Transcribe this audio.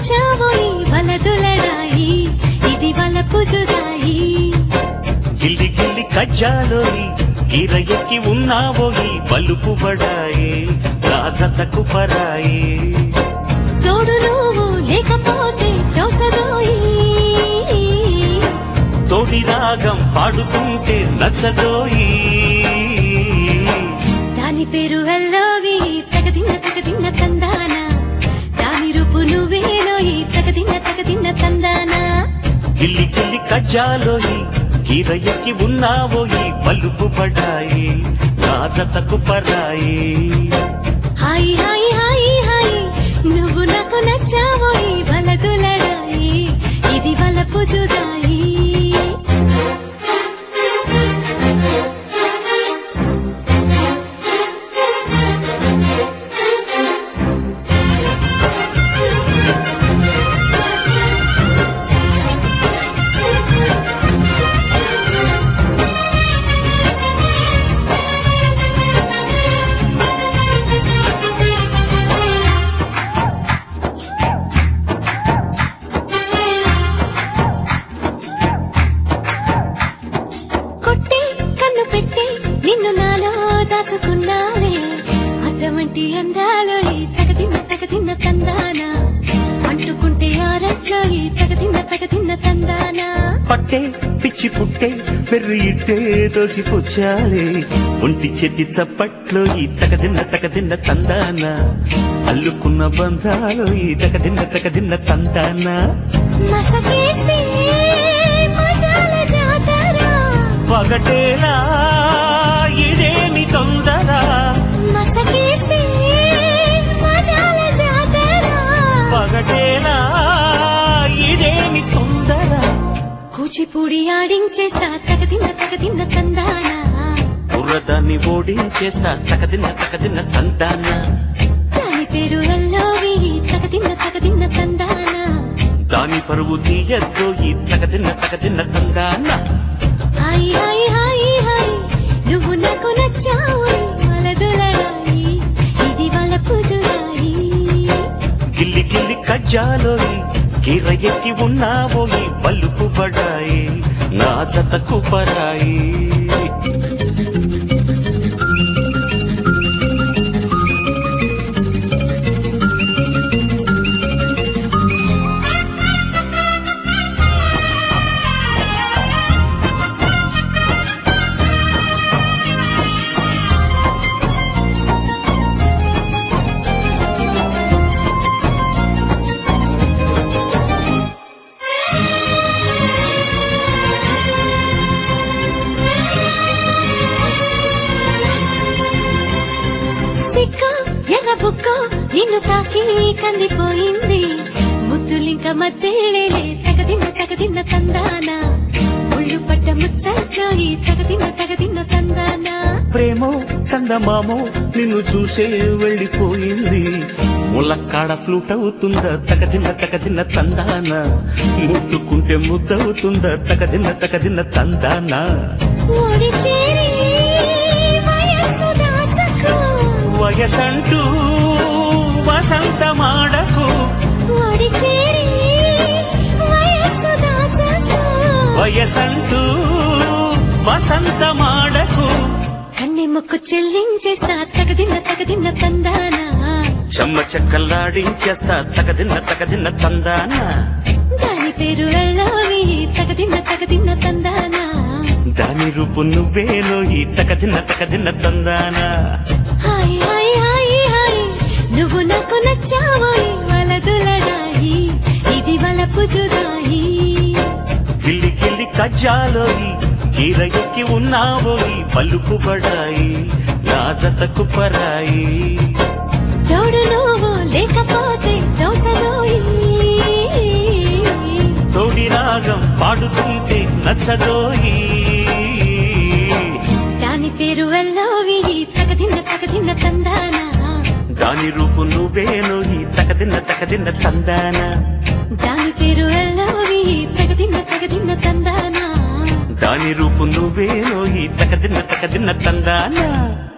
నచ్చావోయి వలదులడాయి ఇది వలపు జుదాయి గిల్లి గిల్లి కజ్జాలోని గీర ఎక్కి ఉన్నావోయి పలుపు బడాయి రాజతకు పరాయి తోడు నువ్వు లేకపోతే దోచదోయి తోడి రాగం పాడుకుంటే నచ్చదోయి దాని పేరు అల్లోవి తగదిన్న తగదిన్న తందాన దాని రూపు నువ్వేనోయి తగదిన్న తగదిన్న తందాన గిల్లి గిల్లి కజ్జాలోని గీర ఎక్కి ఉన్నావోయి పలుపు బడాయి రాజతకు పరాయి హాయి హాయి హాయి హాయి నువ్వు నాకు నచ్చావోయి వలదులడాయి ఇది వలపు జుదాయి కొట్టి కన్ను పెట్టి నిన్ను నాలో దాచుకున్నావే అద్దమంటి అందాలో ఈ తగదిన్న తగదిన్న తందాన అంటుకుంటే ఆరట్లో ఈ తగదిన్న తగదిన్న తందాన పట్టే పిచ్చి పుట్టే పెర్రి ఇట్టే దోసి పుచ్చాలే ఒంటి చెట్టి చప్పట్లో ఈ తకదిన్న తకదిన్న తందాన అల్లుకున్న బంధాలు ఈ తకదిన్న తకదిన్న తందాన మసకేస్తే మజాల జాతర పగటేలా ఇదేమి తొందర మసకేస్తే మజాల జాతర పగటేలా ఇదేమి తొందర కూచిపూడి ఆడించేస్తా తగదిన్న తగదిన్న తందాన బుర్రదాన్ని ఓడించేస్తా తకదిన్న తకదిన్న తందాన దాని పేరు అల్లోవి తగదిన్న తగదిన్న తందాన దాని పరువు తీయద్దు ఈ తకదిన్న తకదిన్న తందాన హాయి హాయి హాయి హాయి నువ్వు నాకు నచ్చావు వలదులడాయి ఇది వల పుజుడాయి గిల్లి గిల్లి కజ్జాలోని కీర ఎక్కి ఉన్నావోయి పలుపు పడాయి నా జతకు పరాయి సిక్క ఎర్ర బుక్క నిన్ను తాకి కందిపోయింది ముద్దులింక మద్దెళ్ళేలే తగదిన్న తగదిన్న తందాన ముళ్ళు పట్ట ముచ్చట్లో ఈ తగదిన్న తగదిన్న తందాన ప్రేమో చందమామో నిన్ను చూసే వెళ్ళిపోయింది ములక్కాడ ఫ్లూట్ అవుతుందా తకదిన్న తకదిన్న తందాన ముట్టుకుంటే ముద్దవుతుందా తకదిన్న తకదిన్న తందాన ఓడి చేరి వయస్సు దాచకు వయసంటూ వసంతమాడకు ఓడి చేరి వయస్సు దాచకు వయసంటూ వసంతమాడకు కన్నె మొక్కు చెల్లించేస్తా తగదిన్న తగదిన్న తందాన చెమ్మ చెక్కల్లాడించేస్తా తకదిన్న తకదిన్న తందాన దాని పేరు అల్లోవి తగదిన్న తగదిన్న తందాన దాని రూపు నువ్వేనో ఈ తకదిన్న తకదిన్న తందాన హాయ్ హాయ్ హాయ్ హాయ్ నువ్వు నాకు నచ్చావోయ్ వలదులడాయి ఇది వలపు జుదాయి గిల్లి గిల్లి కజ్జాలోని కీర ఎక్కి ఉన్నావోయి పలుపు పడాయి నా జతకు పరాయి తోడు నువ్వు లేకపోతే దోచలోయి తోడి రాగం పాడుతుంటే నచ్చదోయి దాని పేరు అల్లోవి తగదిన్న తగదిన్న తందాన దాని రూపు నువ్వేనో ఈ తకదిన్న తకదిన్న తందాన దాని పేరు అల్లోవి తగదిన్న తగదిన్న తందాన దాని రూపు నువ్వేనో ఈ తకదిన్న తకదిన్న తందాన